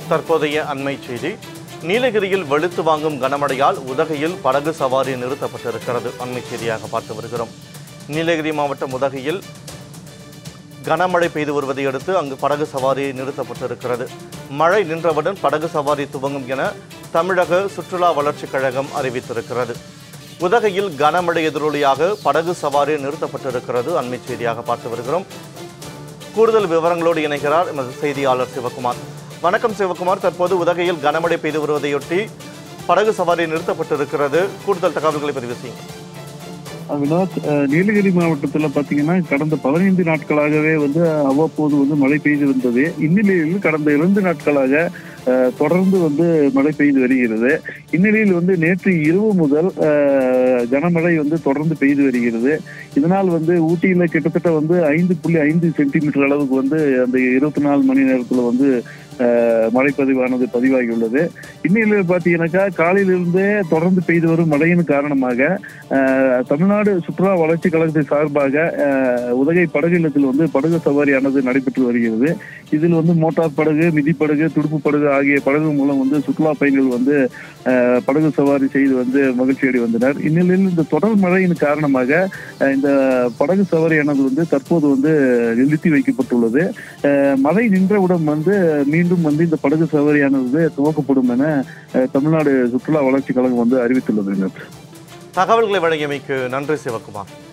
தற்போதைய அண்மை செய்தி நீலகிரியில் வெளுத்து வாங்கும் கனமழையால் உதகையில் படகு சவாரி நிறுத்தப்பட்டிருக்கிறது அண்மை செய்தியாக பார்த்து வருகிறோம் நீலகிரி மாவட்டம் உதகையில் கனமழை பெய்து வருவதை அடுத்து அங்கு படகு சவாரி நிறுத்தப்பட்டிருக்கிறது மழை நின்றவுடன் படகு சவாரி துவங்கும் என தமிழக சுற்றுலா வளர்ச்சிக் கழகம் அறிவித்திருக்கிறது உதகையில் கனமழை எதிரொலியாக படகு சவாரி நிறுத்தப்பட்டிருக்கிறது அண்மை செய்தியாக பார்த்து வருகிறோம் கூடுதல் விவரங்களோடு இணைகிறார் எமது செய்தியாளர் சிவகுமார் வணக்கம் சிவகுமார் தற்போது உதகையில் கனமழை பெய்து வருவதையொட்டி படகு சவாரி நிறுத்தப்பட்டிருக்கிறது கூடுதல் தகவல்களை பதிவு செய்யுங்கள் வினோத் அஹ், நீலகிரி மாவட்டத்துல பாத்தீங்கன்னா கடந்த பதினைந்து நாட்களாகவே வந்து அவ்வப்போது வந்து மழை பெய்து வந்தது இந்நிலையில் கடந்த இரண்டு நாட்களாக அஹ், தொடர்ந்து வந்து மழை பெய்து வருகிறது இந்நிலையில் வந்து நேற்று இரவு முதல் அஹ், கனமழை வந்து தொடர்ந்து பெய்து வருகிறது இதனால் வந்து ஊட்டியில கிட்டத்தட்ட வந்து ஐந்து புள்ளி ஐந்து சென்டிமீட்டர் அளவுக்கு வந்து அந்த இருபத்தி நாலு மணி நேரத்துல வந்து அஹ், மழை பதிவானது பதிவாகியுள்ளது இந்நிலையில் பாத்தீங்கன்னாக்கா காலையிலிருந்தே தொடர்ந்து பெய்து வரும் மழையின் காரணமாக அஹ், தமிழ்நாடு சுற்றுலா வளர்ச்சி கழகத்தை சார்பாக அஹ், உதகை படகு இல்லத்தில் வந்து படகு சவாரியானது நடைபெற்று வருகிறது இதில் வந்து மோட்டார் படகு மிதிப்படகு துடுப்பு படகு ஆகிய படகு மூலம் வந்து சுற்றுலா பயணிகள் வந்து அஹ், படகு சவாரி செய்து வந்து மகிழ்ச்சி அடை வந்தனர் இந்நிலையில் இந்த தொடர் மழையின் காரணமாக அஹ், இந்த படகு சவாரியானது வந்து தற்போது வந்து நிறுத்தி வைக்கப்பட்டுள்ளது அஹ், மழை நின்றவுடன் வந்து மீண்டும் வந்து இந்த படகு சவாரியானது துவக்கப்படும் என அஹ், தமிழ்நாடு சுற்றுலா வளர்ச்சி கழகம் வந்து அறிவித்துள்ளது தகவல்களை வழங்கியமைக்கு நன்றி சிவகுமார்